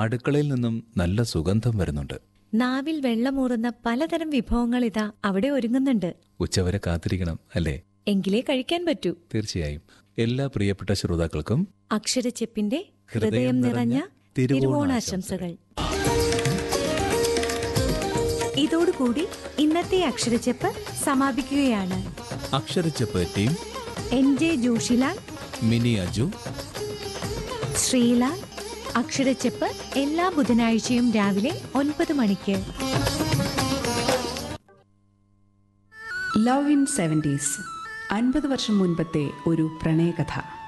അടുക്കളയിൽ നിന്നും നല്ല സുഗന്ധം വരുന്നുണ്ട് നാവിൽ വെള്ളമൂറുന്ന പലതരം വിഭവങ്ങൾ ഇതാ അവിടെ ഒരുങ്ങുന്നുണ്ട് ഉച്ചവരെ കാത്തിരിക്കണം അല്ലേ എങ്കിലേ കഴിക്കാൻ പറ്റൂ തീർച്ചയായും എല്ലാ പ്രിയപ്പെട്ട ശ്രോതാക്കൾക്കും അക്ഷരച്ചെപ്പിന്റെ ഹൃദയം നിറഞ്ഞ തിരുവോണാശംസകൾ ഇതോടുകൂടി ഇന്നത്തെ അക്ഷരച്ചെപ്പ് സമാപിക്കുകയാണ് Aksharacheppu team N J Joshilal Mini Aju Sreelal Aksharacheppu എല്ലാ ബുധനാഴ്ചയും രാവിലെ ഒൻപത് മണിക്ക് ലവ് ഇൻ സെവൻറ്റീസ് അൻപത് വർഷം മുൻപത്തെ ഒരു പ്രണയകഥ